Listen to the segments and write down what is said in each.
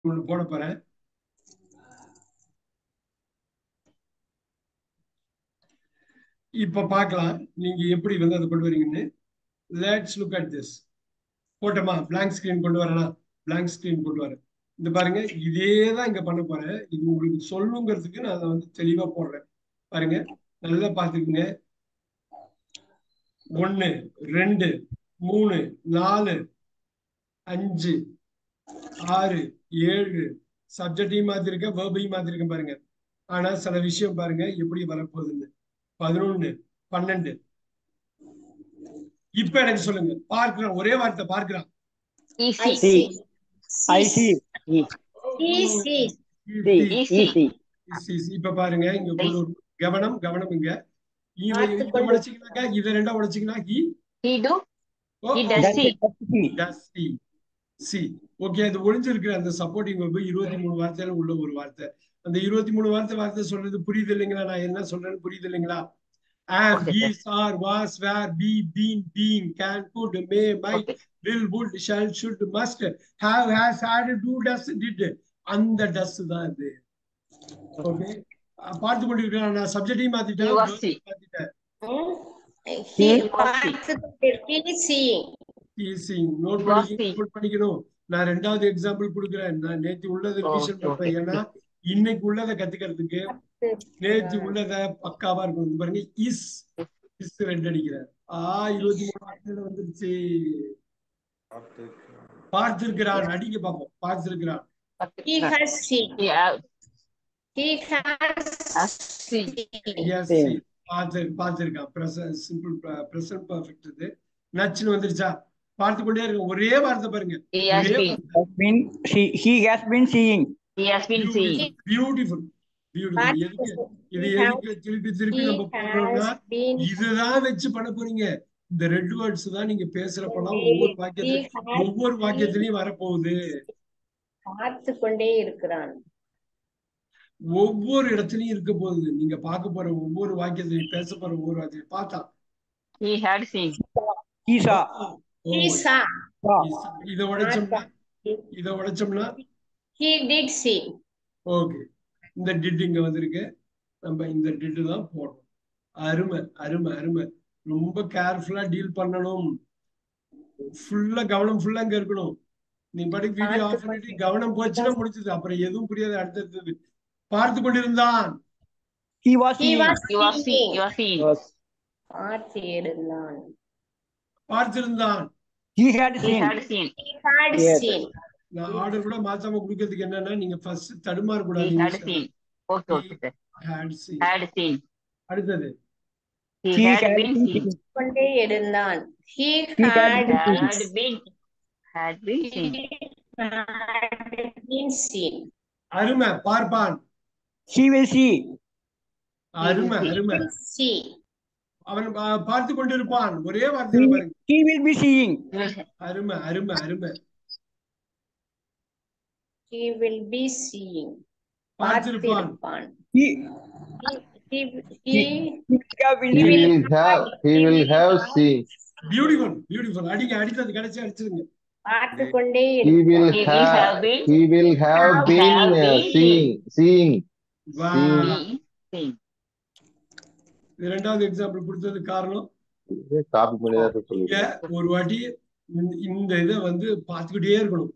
ஒண்ணு போட போறேன் இப்ப பார்க்கலாம் நீங்க எப்படி வந்து அதை கொண்டு வரீங்கன்னு லெட்ஸ் லுக் அட் திஸ் போட்டோமா blank ஸ்கிரீன் கொண்டு வரேனா blank ஸ்கிரீன் கொண்டு வரேன் இந்த பாருங்க இதே தான் இங்க பண்ண போறேன் இது உங்களுக்கு சொல்லணுங்கிறதுக்கு நான் அதை வந்து தெளிவா போடுறேன் பாருங்க நல்லா பார்த்துக்குங்க ஒண்ணு ரெண்டு மூணு நாலு அஞ்சு ஆறு ஏழு சப்ஜெக்டையும் மாத்திருக்கேன் வேர்பையும் மாத்திருக்கேன் பாருங்க ஆனா சில விஷயம் பாருங்க எப்படி வரப்போகுதுன்னு பதினொன்னு பன்னெண்டு இப்ப எனக்கு சொல்லுங்க பார்க்கிறான் ஒரே வார்த்தை பார்க்கிறான் Easy. see. I see. Easy. See. Easy. Easy. Is, is. இப்ப பாருங்க இங்க கொண்டு வரணும். கவனம் கவனம் இங்க இவ- பார்த்து இதை கொண்டு- உடைச்சீங்கன்னாக்கா இதை ரெண்டா உடைச்சீங்கன்னா he He do. oh, He does That's see. it. That's see. does see see okay அது ஒளிஞ்சிருக்கிற அந்த சப்போர்ட்டிங் வெப் இருபத்தி மூணு வார்த்தையில உள்ள ஒரு வார்த்தை அந்த இருபத்தி மூணு வார்த்தை வார்த்தை சொல்றது புரியுது இல்லைங்களா நான் என்ன சொல்றேன்னு புரியுது இல்லைங்களா am Okay, is are was were be been been can could may might Okay. will would shall should must have has had do does did அந்த டஸ் தான் இது ஓகே பார்த்து கொண்டிருக்கிறேன் நான் சப்ஜெக்டையும் மாத்திட்டேன் He was verb see. மாத்திட்டேன் Hmm? He He was பார்த்து he is seeing. Note He was பண்ணி seeing. நோட் பண்ணிக்கணும் நான் ரெண்டாவது எக்ஸாம்பிள் கொடுக்குறேன் நான் நேத்து உள்ளதை ரிவிஷன் Okay, பண்றேன் okay. ஏன்னா இன்னைக்கு உள்ளதை கத்துக்கிறதுக்கு நேத்து உள்ளத பக்காவா இருக்கும் இது பாருங்க இஸ் இஸ் ரெண்டு அடிக்கிறேன் ஆ இருபத்தி மூணு வார்த்தையில வந்துருச்சு பார்த்திருக்கிறான் அடிக்க பார்ப்போம் பார்த்திருக்கிறான் He has seen. He has He has has seen. seen. Yes Same. பார்த்து பார்த்திருக்கான் பிரசன்ட் சிம்பிள் பிரசன்ட் பர்ஃபெக்ட் இது நச்சுன்னு வந்துருச்சா பார்த்து கொண்டே இருக்க ஒரே வார்த்தை பாருங்க He has ஒரே been. Has been. She. He has been seeing. He has been seeing. Beautiful beautiful எதுக்கு இது He has- எதுக்கு திருப்பி திருப்பி He நம்ம போடுறோம்னா has been. இதுதான் வச்சு பண்ண போறீங்க இந்த ரெட் வேர்ட்ஸ் தான் நீங்க பேசுறப்பெல்லாம் He ஒவ்வொரு வாக்கியத்திலும் has ஒவ்வொரு வாக்கியத்திலையும் வரப்போகுது பார்த்து கொண்டே இருக்கிறான் ஒவ்வொரு இடத்துலயும் இருக்க போகுது நீங்க பார்க்க போற ஒவ்வொரு வாக்கியத்திலையும் பேச போற ஒவ்வொரு வாக்கியம் பார்த்தா He had seen. He saw. O, He saw. Saw. இத உடைச்சோம்னா இத உடைச்சோம்னா He did see. ஓகே இந்த டிட் இங்க வந்திருக்கு நம்ம இந்த டிட்டு தான் போடணும் அருமை அருமை அருமை ரொம்ப கேர்ஃபுல்லா டீல் பண்ணணும் ஃபுல்லா கவனம் ஃபுல்லா இங்க இருக்கணும் நீ பாட்டுக்கு வீடியோ ஆஃப் பண்ணிட்டு கவனம் போச்சுன்னா முடிச்சது அப்புறம் எதுவும் புரியாது அடுத்தது பார்த்து கொண்டிருந்தான் He was He seeing. was He was seeing. seeing. He was seeing. Was. பார்த்து இருந்தான் பார்த்திருந்தான் He had He seen. had seen. He had Yes. seen. நான் ஆர்டர் கூட மாத்தாம கொடுக்கறதுக்கு என்னன்னா நீங்க ஃபர்ஸ்ட் தடுமாற He கூடாது had seen. Okay, okay, sir. Had seen. Had seen. அடுத்தது He He had had been been seen. seeing. கொண்டே இருந்தான் He He had had been Had been. Had been seen. He had been seen. அருமை பார்ப்பான் He will see. அருமை He will அருமை Will see. அவன் பா- பார்த்து கொண்டிருப்பான் ஒரே He, வார்த்தையில பாருங்க he will be seeing. He will அருமை அருமை அருமை He will be seeing. பார்த்திருப்பான் பார்த்திருப்பான் He. He, he, He will have been He He seeing. will have, he will have seen. Beautiful beautiful அடிங்க அடித்தது கிடைச்சி அடிச்சிருங்க பார்த்து கொண்டே He will He will have have, been. he will have Have been have uh, been seeing, seeing. வா Be seen. இது ரெண்டாவது example கொடுத்தது காரணம் காப்பி பண்ணி தான் இங்க சொல்லுங்க ஒரு வாட்டி இந்த- இந்த இதை வந்து பார்த்துக்கிட்டே இருக்கணும்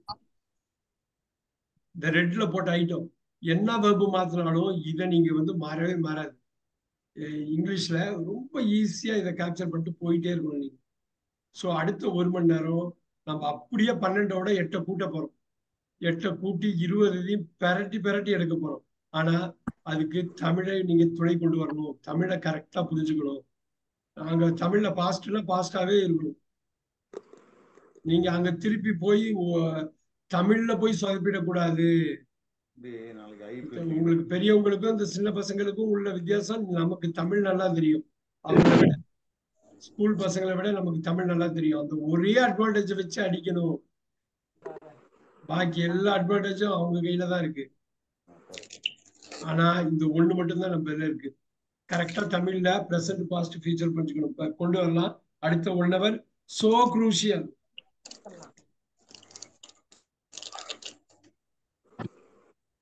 இந்த ரெட்ல போட்ட ஐட்டம் என்ன வெர்பு மாத்தினாலும் இதை நீங்க வந்து மாறவே மாறாது அஹ் இங்கிலீஷ்ல ரொம்ப ஈஸியா இதை கேப்சர் பண்ணிட்டு போயிட்டே இருக்கணும் நீங்க ஸோ அடுத்த ஒரு மணி நேரம் நம்ம அப்படியே பன்னெண்டோட எட்டை கூட்ட போறோம் எட்டை கூட்டி இருபதையும் பெரட்டி பெரட்டி எடுக்க போறோம் ஆனா அதுக்கு தமிழை நீங்க துணை கொண்டு வரணும் தமிழை கரெக்டா புரிஞ்சுக்கணும் நாங்க தமிழ்ல பாஸ்ட்ல பாஸ்டாவே இருக்கணும் நீங்க அங்க திருப்பி போய் உ- தமிழ்ல போய் சொதப்பிடக்கூடாது உங்களுக்கு பெரியவங்களுக்கும் இந்த சின்ன பசங்களுக்கும் உள்ள வித்தியாசம் நமக்கு தமிழ் நல்லா தெரியும் அவங்களை விட ஸ்கூல் பசங்களை விட நமக்கு தமிழ் நல்லா தெரியும் அந்த ஒரே அட்வான்டேஜ் வச்சு அடிக்கணும் பாக்கி எல்லா அட்வான்டேஜும் அவங்க கையில தான் இருக்கு ஆனா இந்த ஒண்ணு மட்டும்தான் நம்ம இதுல இருக்கு கரெக்டா தமிழ்ல பிரசன்ட் பாஸ்ட் ஃபியூச்சர் புரிஞ்சுக்கணும் இப்ப கொண்டு வரலாம் அடுத்த one hour so crucial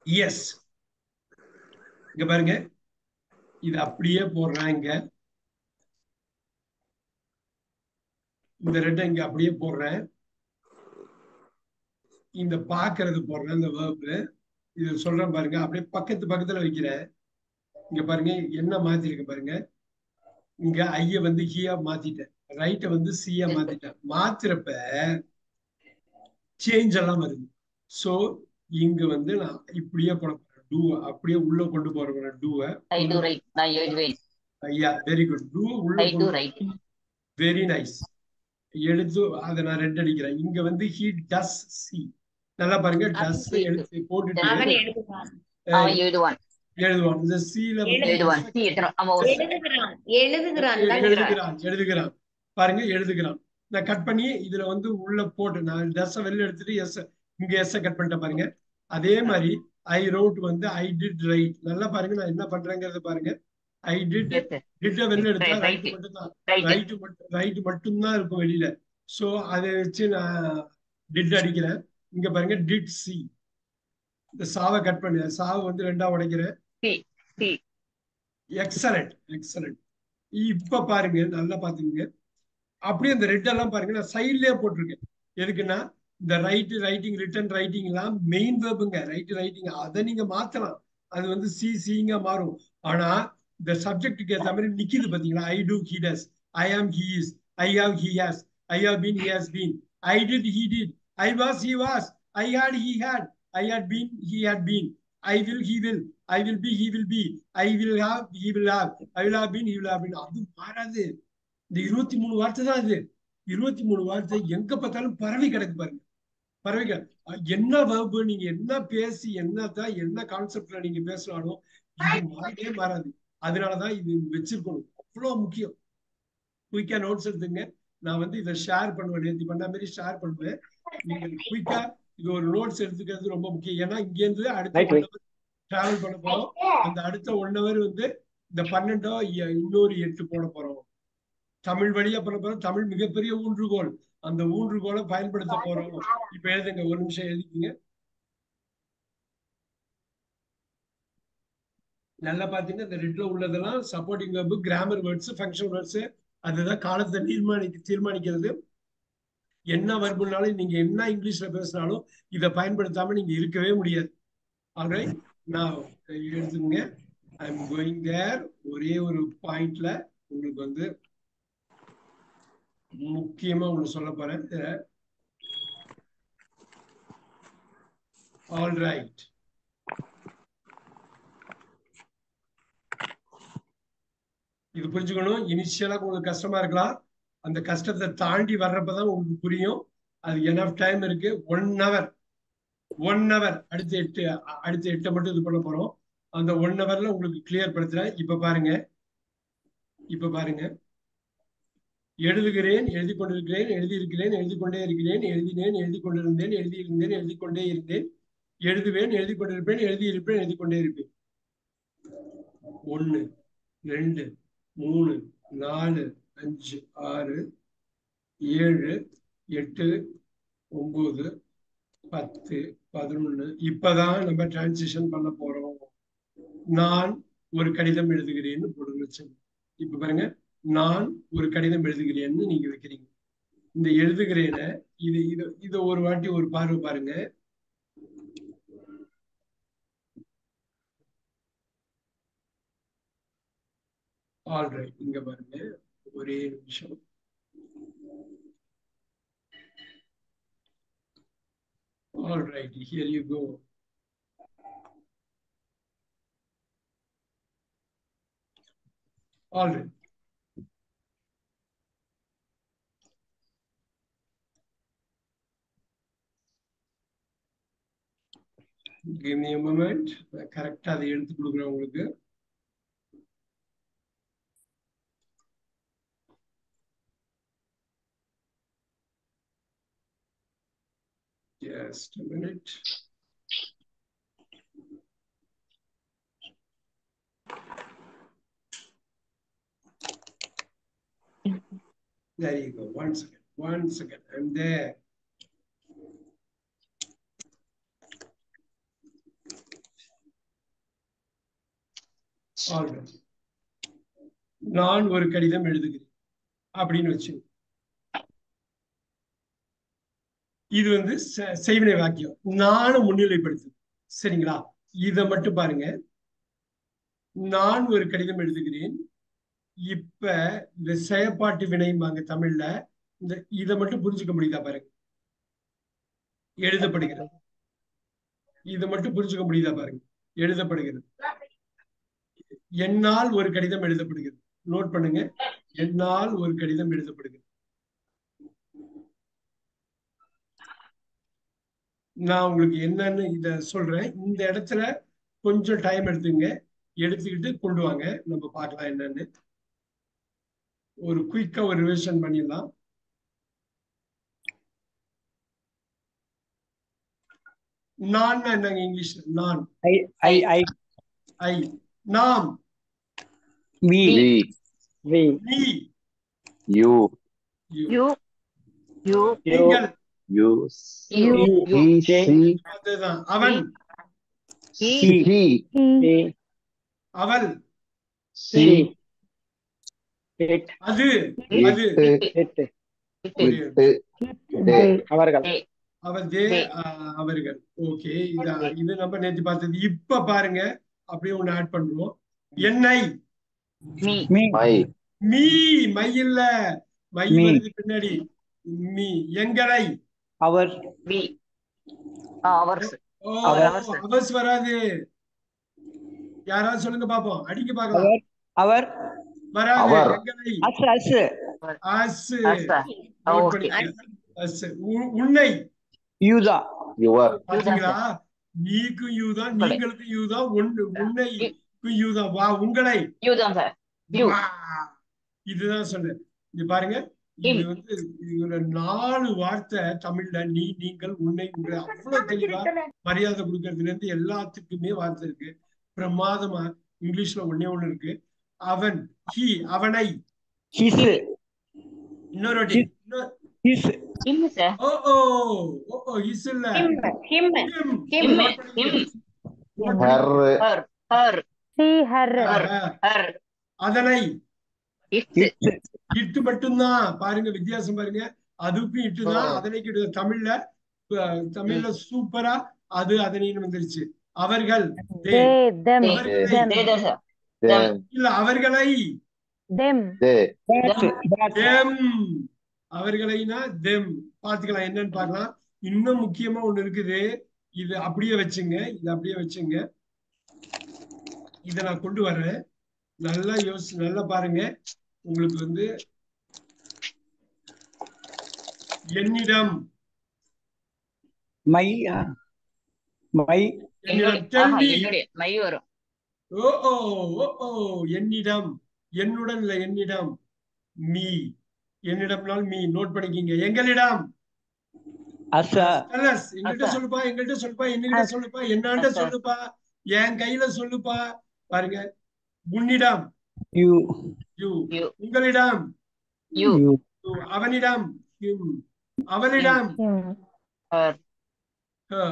yes இங்க பாருங்க இது அப்படியே போடுறேன் இங்க இந்த ரெட்டை இங்க அப்படியே போடுறேன் இந்த பாக்குறது போடுறேன் இந்த வேர்பு இது சொல்றேன் பாருங்க அப்படியே பக்கத்து பக்கத்துல வைக்கிறேன் இங்க பாருங்க என்ன மாத்திருக்க பாருங்க இங்க ஐய வந்து ஹியா மாத்திட்டேன் ரைட்ட வந்து சியா மாத்திட்டேன் மாத்துறப்ப சேஞ்ச் எல்லாம் வருது சோ இங்க வந்து நான் இப்படியே போட போறேன் டூ அப்படியே உள்ள கொண்டு போறேன் டூவை I do right. நான் எழுதுவேன் ஐயா வெரி குட் டூ உள்ள I do right. Very nice எடுத்து அதை நான் ரெட் அடிக்கிறேன் இங்க வந்து ஹி டஸ் சி நல்லா பாருங்க டஸ் எடுத்து போட்டுட்டு அவன் எழுதுவான் அவன் எழுதுவான் எழுதுவான் இந்த சீல எழுதுவான் சி எத்தனை அவன் ஒரு எழுதுகிறான் எழுதுகிறான் தான் எழுதுகிறான். எழுதுகிறான் எழுதுகிறான் பாருங்க எழுதுகிறான் நான் கட் பண்ணி இதுல வந்து உள்ள போட்டு நான் டஸ் வெளில எடுத்துட்டு எஸ் இங்க எஸ் கட் பண்ணிட்டேன் பாருங்க அதே மாதிரி ஐ ரோட் வந்து ஐ டிட் ரைட் நல்லா பாருங்க நான் என்ன பண்றேங்கிறத பாருங்க ஐ டிட் Yes, sir. டிட்ட வெளில எடுத்தா Right, ரைட் right. மட்டும் தான் Right. ரைட் மட்டும் ரைட் மட்டும்தான் இருக்கும் வெளியில சோ அதை வச்சு நான் டிட் அடிக்கிறேன் இங்க பாருங்க டிட் சி இந்த சாவை கட் பண்ணி சாவை வந்து ரெண்டா உடைக்கிறேன் சி சி எக்ஸலண்ட் எக்ஸலண்ட் இப்ப பாருங்க நல்லா பாத்துக்கங்க அப்படியே இந்த ரெட் எல்லாம் பாருங்க நான் சைட்லயே போட்டிருக்கேன் எதுக்குன்னா இந்த ரைட் ரைட்டிங் ரிட்டன் ரைட்டிங் எல்லாம் மெயின் வேர்புங்க ரைட் ரைட்டிங் அதை நீங்க மாத்தலாம் அது வந்து சி சிங்க மாறும் ஆனா இந்த சப்ஜெக்ட்டுக்கு ஏத்த மாதிரி நிக்குது பாத்தீங்களா ஐ two he does I am he is I have he has I have been he has been I did he did I was he was I had he had I had been he had been I will he will I will be he will be I will have he will have I will have been he will have been அது மாறாது இந்த இருபத்தி மூணு வார்த்தை தான் இது இருபத்தி மூணு வார்த்தை எங்க பார்த்தாலும் பரவி கிடக்கு பாருங்க பரவி கிடக்கு அஹ் என்ன வேர்பு நீங்க என்ன பேசி என்னதான் என்ன கான்செப்ட்ல நீங்க பேசினாலும் இது மாறவே மாறாது அதனாலதான் இது வச்சிருக்கணும் அவ்வளவு முக்கியம் குயிக்கா நோட்ஸ் எடுத்துங்க நான் வந்து இதை ஷேர் பண்ணுவேன் நேற்று பண்ண மாதிரி ஷேர் பண்ணுவேன் நீங்க குயிக்கா இது ஒரு நோட்ஸ் எடுத்துக்கிறது ரொம்ப முக்கியம் ஏன்னா இங்க இருந்து அடுத்த Right, right. டிராவல் பண்ண போறோம் அந்த அடுத்த ஒன் ஹவர் வந்து இந்த பன்னெண்டோ இ- இன்னொரு எட்டு போட போறோம் தமிழ் வழியா பண்ண போறோம் தமிழ் மிகப்பெரிய ஊன்றுகோல் அந்த ஊன்றுகோலை பயன்படுத்த போறோம் இப்ப எழுதுங்க ஒரு நிமிஷம் எழுதிக்கங்க நல்லா பாத்தீங்கன்னா இந்த ரெட்ல உள்ளதெல்லாம் supporting verb grammar words function words அதுதான் காலத்தை தீர்மானிக்க தீர்மானிக்கிறது என்ன வர்புனாலும் நீங்க என்ன இங்கிலீஷ்ல பேசினாலும் இதை பயன்படுத்தாம நீங்க இருக்கவே முடியாது ஆல்ரைட் நான் எடுத்துங்க ஐ எம் கோயிங் தேர் ஒரே ஒரு பாயிண்ட்ல உங்களுக்கு வந்து முக்கியமா ஒண்ணு சொல்ல போறேன் ஆல் ரைட் இது புரிஞ்சுக்கணும் இனிஷியலா உங்களுக்கு கஷ்டமா இருக்கலாம் அந்த கஷ்டத்தை தாண்டி வர்றப்பதான் உங்களுக்கு புரியும் அது எனஃப் டைம் இருக்கு ஒன் ஹவர் ஒன் ஹவர் அடுத்த எட்டு அ- அடுத்த எட்டை மட்டும் இது பண்ண போறோம் அந்த ஒன் ஹவர்ல உங்களுக்கு கிளியர் படுத்துறேன் இப்ப பாருங்க இப்ப பாருங்க எழுதுகிறேன் எழுதி கொண்டிருக்கிறேன் எழுதி இருக்கிறேன் எழுதி கொண்டே இருக்கிறேன் எழுதினேன் எழுதி கொண்டிருந்தேன் எழுதி இருந்தேன் எழுதி கொண்டே இருந்தேன் எழுதுவேன் எழுதி கொண்டிருப்பேன் எழுதி இருப்பேன் எழுதி கொண்டே இருப்பேன் ஒன்னு ரெண்டு மூணு நாலு அஞ்சு ஆறு ஏழு எட்டு ஒன்பது பத்து பதினொன்னு இப்பதான் நம்ம டிரான்சிஷன் பண்ண போறோம் நான் ஒரு கடிதம் எழுதுகிறேன்னு போடுங்க வச்சுங்க. இப்ப பாருங்க நான் ஒரு கடிதம் எழுதுகிறேன்னு நீங்க வைக்கிறீங்க இந்த எழுதுகிறேன இது இது இத ஒரு வாட்டி ஒரு பார்வை பாருங்க ஆல்ரைட் இங்க பாருங்க ஒரே நிமிஷம் alright here you go alright give me a moment கரெக்டா அதை எடுத்து கொடுக்குறேன் உங்களுக்கு just a minute there you go one second one second i'm there Alright. நான் ஒரு கடிதம் எழுதுகிறேன் அப்படின்னு வச்சு இது வந்து செ- செய்வினை வாக்கியம் நானும் முன்னிலைப்படுத்து சரிங்களா இத மட்டும் பாருங்க நான் ஒரு கடிதம் எழுதுகிறேன் இப்ப இந்த செயற்பாட்டு வினைம்பாங்க தமிழ்ல இந்த இத மட்டும் புரிஞ்சுக்க முடியுதா பாருங்க எழுதப்படுகிறது இத மட்டும் புரிஞ்சுக்க முடியுதா பாருங்க எழுதப்படுகிறது என்னால் ஒரு கடிதம் எழுதப்படுகிறது நோட் பண்ணுங்க என்னால் ஒரு கடிதம் எழுதப்படுகிறது நான் உங்களுக்கு என்னன்னு இத சொல்றேன் இந்த இடத்துல கொஞ்சம் டைம் எடுத்துங்க எடுத்துக்கிட்டு கொண்டு வாங்க நம்ம பார்க்கலாம் என்னன்னு ஒரு குயிக்கா ஒரு ரிவிஷன் பண்ணிடலாம் நான் என்னங்க இங்கிலீஷ்ல நான் I, I, I, ஐ நாம் we, we, we, நீ you, you. யூ யூ நீங்கள் you, you you, he, she, she, அதுதான் அவன் ஹி he, he, he, அவள் she, it, அது அது it, it, it, they, அவர்கள் அவர் தே They. ஆஹ், அவர்கள் ஓகே இது இது நம்ம நேத்து பார்த்தது இப்ப பாருங்க அப்படியே ஒண்ணு ஆட் பண்றோம் என்னை me me, my, me my இல்ல மை Me. வருது பின்னாடி மீ எங்களை our, we ours oh our. Ours வராது யாராவது சொல்லுங்க பாப்போம் அடிக்க பார்க்கலாம் our, our, வராது அவர். எங்களை us, us, us us note okay பண்ணிக்க அஸ் உ- உன்னை you the, your, பாத்தீங்களா நீக்கும் யூ தான் நீங்களுக்கும் யூ தான் உன்- உன்னைக்கும் யூ தான் வா உங்களை யூ தான் சார் You. வா. இதுதான் சொன்னேன் இது பாருங்க இது Him. வந்து இதுல நாலு வார்த்தை தமிழ்ல நீ நீங்கள் உன்னை உங்களை அவ்வளவு தெளிவா மரியாதை கொடுக்கறதுல இருந்து எல்லாத்துக்குமே வார்த்தை இருக்கு பிரமாதமா இங்கிலீஷ்ல ஒண்ணே ஒண்ணு இருக்கு அவன் ஹி அவனை his, இன்னொரு வாட்டி இன்னொரு- his, him sir oh oh oh oh is இல்ல him him Him. Him. Note பண்ணிக்க. Note her, பண்ணிக்க. Her her he her Her. ஆஹ், ஹர் அதனை இட்ஸ் it, இட்டு மட்டும்தான் பாருங்க வித்தியாசம் பாருங்க அதுக்கும் இட்டுதான் ஓ. அதனைக்கு இட்டு தமிழ்ல அஹ், தமிழ்ல சூப்பரா அது அதனைன்னு வந்துருச்சு அவர்கள் they. they them அவர்களை. them தே தான் சார் them, இல்ல அவர்களை them they, that, that, them அவர்களைனா them பாத்துக்கலாம் என்னன்னு பார்க்கலாம் இன்னும் முக்கியமா ஒண்ணு இருக்குது இது அப்படியே வச்சுங்க இது அப்படியே வச்சுங்க இத நான் கொண்டு வர்றேன் நல்லா யோசி நல்லா பாருங்க உங்களுக்கு வந்து என்னிடம் my, uh, my, என்னிடம் tell ஆஹா, me. என்னுடைய மை வரும் ஓ ஓ ஓ ஓ என்னிடம் என்னுடன் இல்ல என்னிடம் மீ என்னிடம்னால் மீ நோட் பண்ணிக்கிங்க எங்களிடம் us, uh, Tell us. எங்கள்கிட்ட அதான். சொல்லுப்பா எங்கள்கிட்ட சொல்லுப்பா என்னகிட்ட சொல்லுப்பா என்னாண்ட அதான். சொல்லுப்பா என் கையில சொல்லுப்பா பாருங்க உன்னிடம் you, யூ You. உங்களிடம் யூ you, you. அவனிடம் him. அவளிடம் him ஹர் her.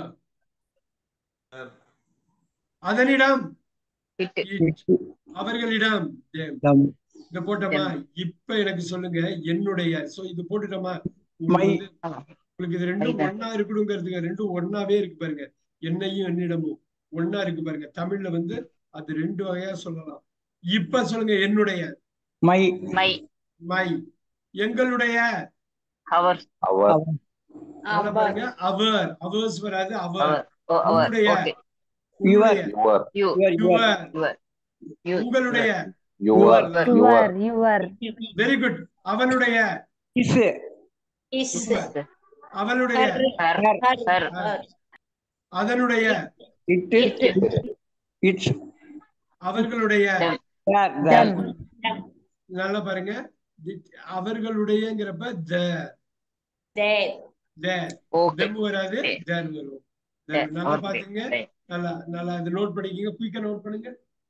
அதனிடம் இட் it. அவர்களிடம் them. them, இத போட்டோமா இப்ப எனக்கு சொல்லுங்க என்னுடைய சோ இது போட்டுட்டோமா உங்களுக்கு My. வந்து- உங்களுக்கு இது ரெண்டும் My. ஒன்னா இருக்கணுங்கிறதுக்கு ரெண்டும் ஒன்னாவே இருக்கு பாருங்க என்னையும் என்னிடமும் ஒன்னா இருக்கு பாருங்க தமிழ்ல வந்து அது ரெண்டு வகையா சொல்லலாம் இப்ப சொல்லுங்க என்னுடைய my, மை மை எங்களுடைய அவர் our, நல்லா பாருங்க அவர் அவர்ஸ் வராது அவர் அவர் ஓ அவர் உன்னுடைய. ஓகே உங்களுடைய your, you your, your, your your you உங்களுடைய your, Your. your, your very good அவனுடைய his, is Super. அவளுடைய ஹர் ஹர் அதனுடைய it, it's, அவர்களுடைய Them. that, them that, நல்லா பாருங்க தி- அவர்களுடையங்கிறப்ப the they the okay them வராது தேர் வரும் Then There. நல்லா Okay. பாத்துங்க Right. நல்லா நல்லா இது நோட் பண்ணிக்கங்க குயிக்கா நோட் பண்ணுங்க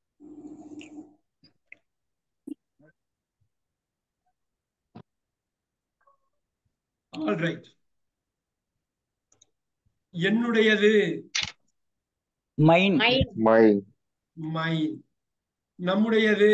ஆல் ரைட் என்னுடையது mine, mine mine, மைன் நம்முடையது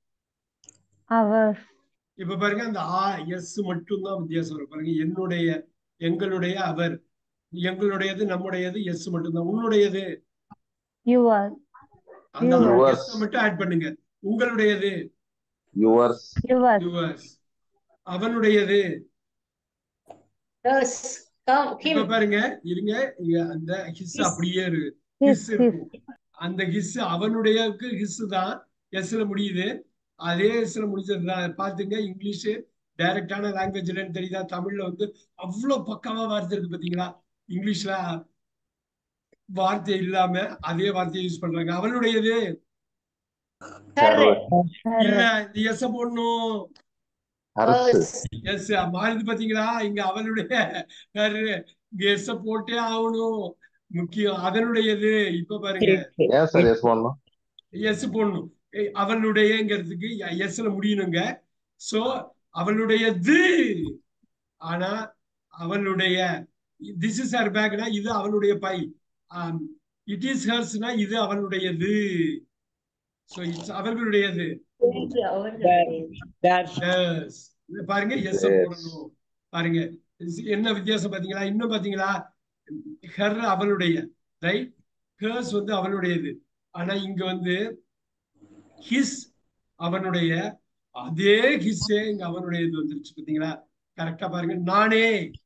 ours, இப்ப பாருங்க அந்த ஆ எஸ் மட்டும்தான் வித்தியாசம் வரும் பாருங்க என்னுடைய எங்களுடைய அவர் எங்களுடையது நம்முடையது எஸ் மட்டும்தான் உன்னுடையது yours, அந்த Yours. எஸ் மட்டும் ஆட் பண்ணுங்க உங்களுடையது yours, yours, யுவர்ஸ் அவனுடையது Yours. Come, இப்ப him. பாருங்க இருங்க இங்க அந்த ஹிஸ் அப்படியே இருக்கு his, ஹிஸ் his, இருக்கும் அந்த ஹிஸ் அவனுடையக்கு ஹிஸ் தான் எஸ்ல முடியுது அதே எஸ்ல முடிச்சதுதான் பாத்துங்க இங்கிலீஷ் டைரக்டான லாங்குவேஜ்ல தெரியுதா தமிழ்ல வந்து அவ்வளவு பக்காவா வார்த்தை இருக்கு பாத்தீங்களா இங்கிலீஷ்ல வார்த்தை இல்லாம அதே வார்த்தையை யூஸ் பண்றாங்க அவனுடையது Her. இல்ல her, இந்த எஸ் போடணும் hers, Hers. எஸ் மாறுது பாத்தீங்களா இங்க அவனுடைய her. இங்க எஸ் போட்டே ஆகணும் முக்கியம் அதனுடையது இப்ப பாருங்க ஏன் சார் எஸ் பண்ணணும் எஸ் போடணும் ஏய், அவளுடையங்கிறதுக்கு எஸ்ல முடியணுங்க சோ அவளுடையது ஆனா அவளுடைய திஸ் இஸ் ஹர் பேக்னா இது அவளுடைய பை இட் இஸ் ஹர்ஸ்னா இது அவளுடையது சோ இட்ஸ் அவர்களுடையது That's Yes. இது பாருங்க எஸ் Yes. போடணும் பாருங்க இது என்ன வித்தியாசம் பாத்தீங்களா இன்னும் பாத்தீங்களா ஹர் அவளுடைய ரைட் ஹர்ஸ் வந்து அவளுடையது ஆனா இங்க வந்து ஹிஸ் அவனுடைய அதே ஹிஸ்ஸே இங்க அவனுடையது வந்துருச்சு பாத்தீங்களா கரெக்டா பாருங்க நானே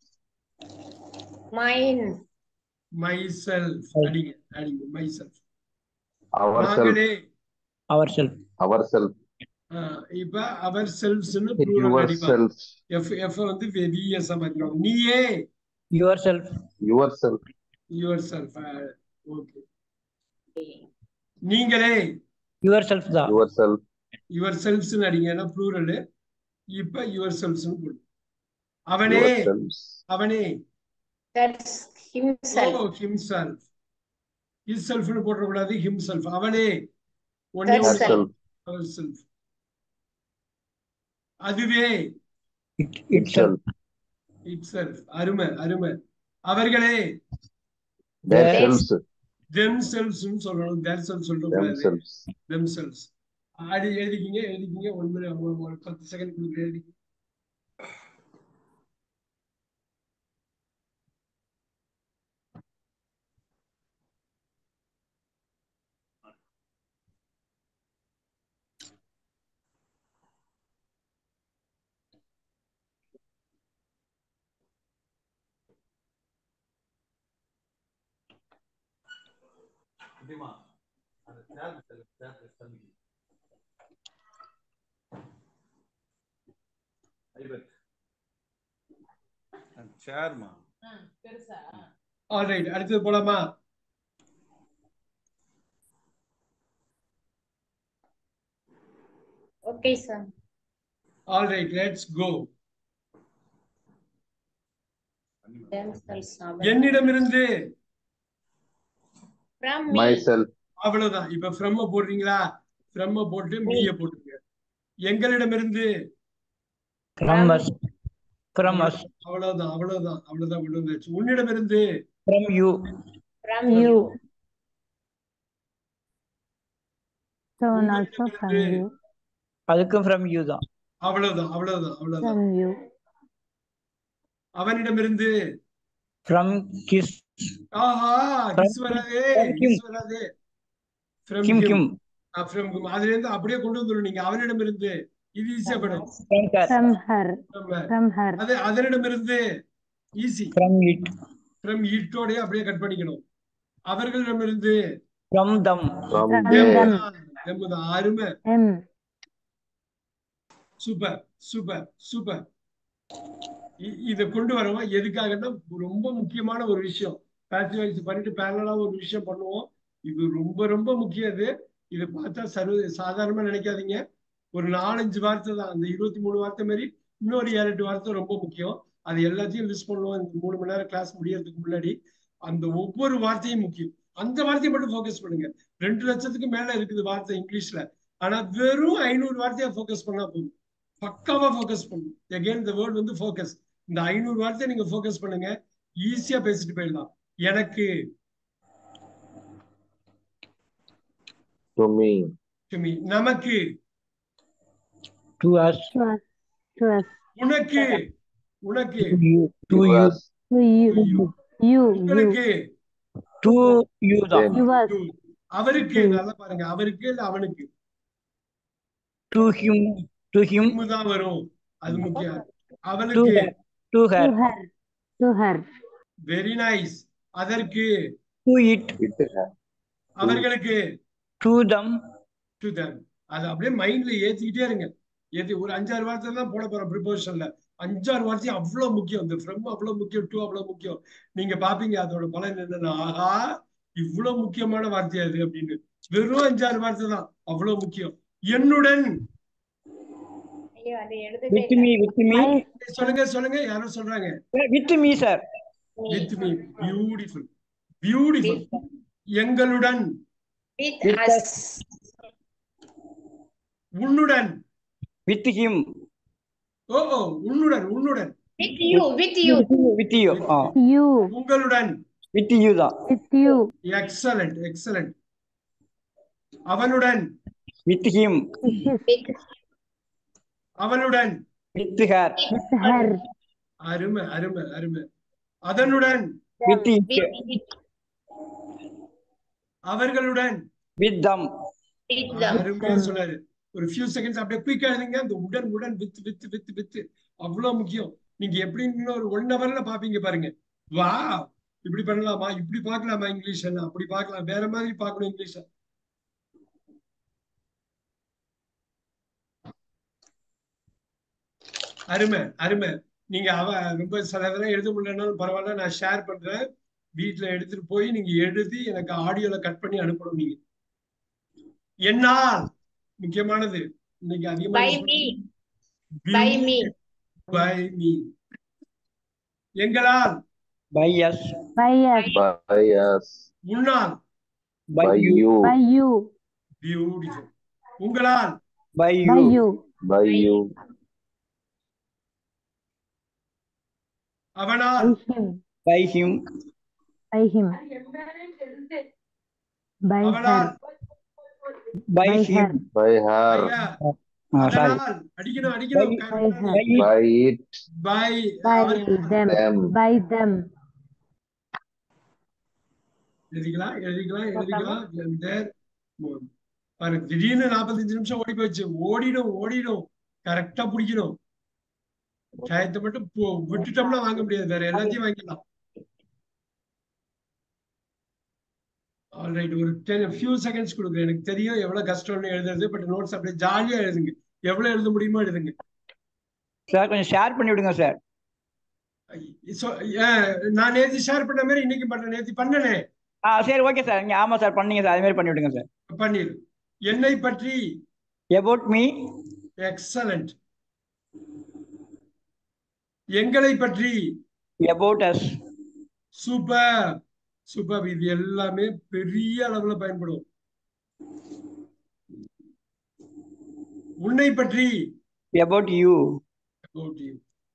Mine. மை செல்ஃப் அடிங்க அடிங்க மை செல்ஃப் அவர் செல்ஃப் நாங்களே ourselves. அவர் செல்ஃப் ஆஹ் இப்ப அவர் செல்ஃப்ஸ்னு யுவர் அடிப்பாங்க செல்ஃப் எஃப் எஃப் வந்து விஎஸ் மாத்திரம் நீயே Yourself. Yourself yourself okay நீங்களே Yourself தான் யுவர் செல்ஃப் யுவர் செல்ஃப்ஸ் அடிங்கன்னா ப்ளூரல் இப்ப யுவர் செல்ஃப்ஸ் போடு அவனே யுவர் செல்ஃப்ஸ் அவனே That's ஓ himself. ஹிம்செல்ஃப் ஹிஸ் செல்ஃப்னு போடக்கூடாது ஹிம்செல்ஃப் அவனே ஒன்னே That's ஒன்று self. அவர் செல்ஃப் அதுவே It, itself. இட் செல்ஃப் அருமை அருமை அவர்களே தேர் Yes. செல்ஃப்ஸ் தெம் செல்ஃப்ஸ்னு சொல்லணும் தேர் செல்ஃப் தெம் சொல்லக்கூடாது செல்ஃப்ஸ் themselves அது எழுதிக்கிங்க எழுதிக்கிங்க ஒன் மினிட் ஒரு பத்து செகண்ட் கொடுக்குற எழுதிக்கிங்க சேர்மா ஆல்ரைட் அடுத்தது போலாமா Okay, sir. Alright let's go Themselves. என்னிடமிருந்து From மை me. செல்ஃப் அவ்வளவுதான் இப்ப ஃப்ரம்ம போடுறீங்களா ஃப்ரம்ம போட்டு மீய போட்டுருங்க எங்களிடமிருந்து From us. From us. அவ்வளவுதான் அவ்வளவுதான் அவ்வளவுதான் கொண்டு வந்தாச்சு உன்னிடமிருந்து From you. From you. you. So and also from you, அதுக்கும் from you தான் அவ்வளவுதான் அவ்வளவுதான் அவ்வளவுதான் from you, அவனிடமிருந்து from kiss ஆஹா கிஸ் வராதே From him. கிஸ் வராதே From kim him. kim ஆ, from him. அதுல இருந்து அப்படியே கொண்டு வந்துடும் நீங்க அவனிடமிருந்து இது ஈஸியா படும் from her from her, நம்ம from her, அது அதனிடமிருந்து ஈஸி from it ஃப்ரம் ஈட்டோடய அப்படியே கட் பண்ணிக்கணும் அவர்களிடமிருந்து from them from From the them. எம்பது அருமை them, சூப்பர் சூப்பர் சூப்பர் இ- இத கொண்டு வரவும் எதுக்காகன்னா ரொம்ப முக்கியமான ஒரு விஷயம் பேச்சுவல்ஸ் பண்ணிட்டு பேரலா ஒரு விஷயம் பண்ணுவோம் இது ரொம்ப ரொம்ப முக்கியம் இது இதை பார்த்தா சர்வ சாதாரணமா நினைக்காதீங்க ஒரு நாலஞ்சு வார்த்தை தான் அந்த இருபத்தி மூணு வார்த்தை மாதிரி இன்னொரு ஏழு எட்டு வார்த்தை ரொம்ப முக்கியம் அது எல்லாத்தையும் லிஸ்ட் பண்ணுவோம் இந்த மூணு மணி நேரம் கிளாஸ் முடியறதுக்கு முன்னாடி அந்த ஒவ்வொரு வார்த்தையும் முக்கியம் அந்த வார்த்தையை மட்டும் ஃபோக்கஸ் பண்ணுங்க ரெண்டு லட்சத்துக்கு மேல இருக்குது வார்த்தை இங்கிலீஷ்ல ஆனா வெறும் ஐநூறு வார்த்தையா ஃபோக்கஸ் பண்ணா போதும் பக்காவா ஃபோக்கஸ் பண்ணும் அகைன் இந்த வேர்ட் வந்து ஃபோக்கஸ் இந்த ஐநூறு வார்த்தை நீங்க ஃபோக்கஸ் பண்ணுங்க ஈஸியா பேசிட்டு போயிடலாம் எனக்கு டு மீ to me நமக்கு to us, to us, to us, உனக்கு உனக்கு to you, to To you, us. to you, you, you, உங்களுக்கு to you தான் Them. yours, to. அவருக்கு நல்லா பாருங்க அவருக்கு இல்ல அவனுக்கு to him, to him, him தான் வரும் அது முக்கியம் to அவளுக்கு her, to her, to her, to her, very nice அதற்கு to it, It has. அவர்களுக்கு to them, டு them அது அப்படியே மைண்ட்ல ஏத்திக்கிட்டே இருங்க ஏத்தி ஒரு அஞ்சாறு வார்த்தை தான் போட போறோம் ப்ரிப்போஷன்ல அஞ்சாறு வார்த்தை அவ்வளவு முக்கியம் இந்த ஃப்ரம் அவ்வளவு முக்கியம் டூ அவ்வளவு முக்கியம் நீங்க பாப்பீங்க அதோட பலன் என்னன்னா ஆஹா இவ்வளவு முக்கியமான வார்த்தை அது அப்படின்னு வெறும் அஞ்சாறு வார்த்தை தான் அவ்வளவு முக்கியம் என்னுடன் ஐயோ அது எழுதவே with me, with me, I, சொல்லுங்க சொல்லுங்க யாரோ சொல்றாங்க with me, sir. With me beautiful beautiful எங்களுடன் with With us உன்னுடன் with him, ஓ ஓ உன்னுடன் உன்னுடன் with you with you with you, with you, ஆ, you, உங்களுடன் with you தான் with you, எக்ஸலண்ட் எக்ஸலண்ட் அவனுடன் with him, with his, with அவளுடன் with her, with her, அருமை அருமை அருமை அதனுடன் with it, with it அவர்களுடன் with them, with them அருமையா சொன்னாரு ஒரு ஃபியூ செகண்ட்ஸ் அப்படியே குயிக்கா எழுதுங்க அந்த உடன் உடன் வித் வித் வித் வித் அவ்வளவு முக்கியம் நீங்க எப்படி இன்னும் ஒரு ஒன் ஹவர்ல பாப்பீங்க பாருங்க வா இப்படி பண்ணலாமா இப்படி பார்க்கலாமா இங்கிலீஷ் அப்படி பார்க்கலாம் வேற மாதிரி பார்க்கணும் இங்கிலீஷ் அருமை அருமை நீங்க அவ ரொம்ப சில இதெல்லாம் எழுத முடியலனாலும் பரவாயில்ல நான் ஷேர் பண்றேன் வீட்ல எடுத்துட்டு போய் நீங்க எழுதி எனக்கு ஆடியோல கட் பண்ணி அனுப்பணும் நீங்க என்னால் முக்கியமானது இன்னைக்கு அதிகமா by me by me by me எங்களால் by us, by us, By us. உன்னால் by By you, you. by you, beautiful உங்களால் by by you, you, By you. அவனால் by him, by him, by him, by அவளால் her, by by him, her, By her. ஐயா, ஆ, sorry, அதனால் அடிக்கணும் அடிக்கணும் by her, by it, By it. By by them, Them. by them, எழுதிக்கலாம் எழுதிக்கலாம் எழுதிக்கலாம் And there, more. பாருங்க திடீர்னு நாற்பத்தஞ்சு நிமிஷம் ஓடி போச்சு ஓடிடும் ஓடிடும் கரெக்டா பிடிக்கணும் டயத்தை மட்டும் போ- விட்டுட்டோம்னா வாங்க முடியாது வேற எல்லாத்தையும் வாங்கிடலாம் ஆல்ரைட் ஒரு டென் ஃபியூ செகண்ட்ஸ் கொடுக்குறேன் எனக்கு தெரியும் எவ்வளவு கஷ்டம்னு எழுதுறது பட் நோட்ஸ் அப்படியே ஜாலியா எழுதுங்க எவ்வளவு எழுத முடியுமோ எழுதுங்க சார் கொஞ்சம் ஷேர் பண்ணி விடுங்க சார் So, ஏன், நான் நேத்து ஷேர் பண்ண மாதிரி இன்னைக்கு பண்ண நேத்து பண்ணனே ஆ சரி ஓகே சார் நீங்க ஆமா சார் பண்ணீங்க சார் அது மாதிரி பண்ணி விடுங்க சார் பண்ணிரு என்னை பற்றி about me, எக்ஸலண்ட் எங்களை பற்றி about us, சூப்பர் சூப்பர் இது எல்லாமே பெரிய அளவுல பயன்படும் உன்னை பற்றி about you, about you.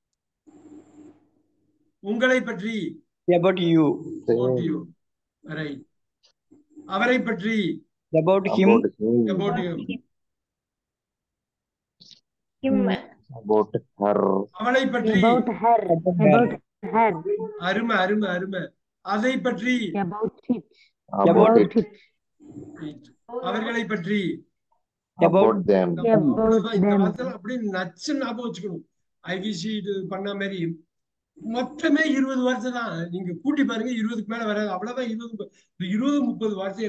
உங்களை பற்றி about you, about you. Right. அவரை பற்றி about him, About him. about you. him About her. அவளை பற்றி about her, about her, அருமை அருமை அருமை அதை பற்றி about it, About About it. it, அவர்களை பற்றி about About them. About இந்த them. வார்த்தை அப்படியே நச்சு ஞாபகம் வச்சுக்கணும் ஐவிசி இது பண்ண மாதிரி மொத்தமே இருபது வார்த்தை தான் நீங்க கூட்டி பாருங்க இருபதுக்கு மேல வராது அவ்வளவுதான் இருபது இருபது முப்பது வார்த்தை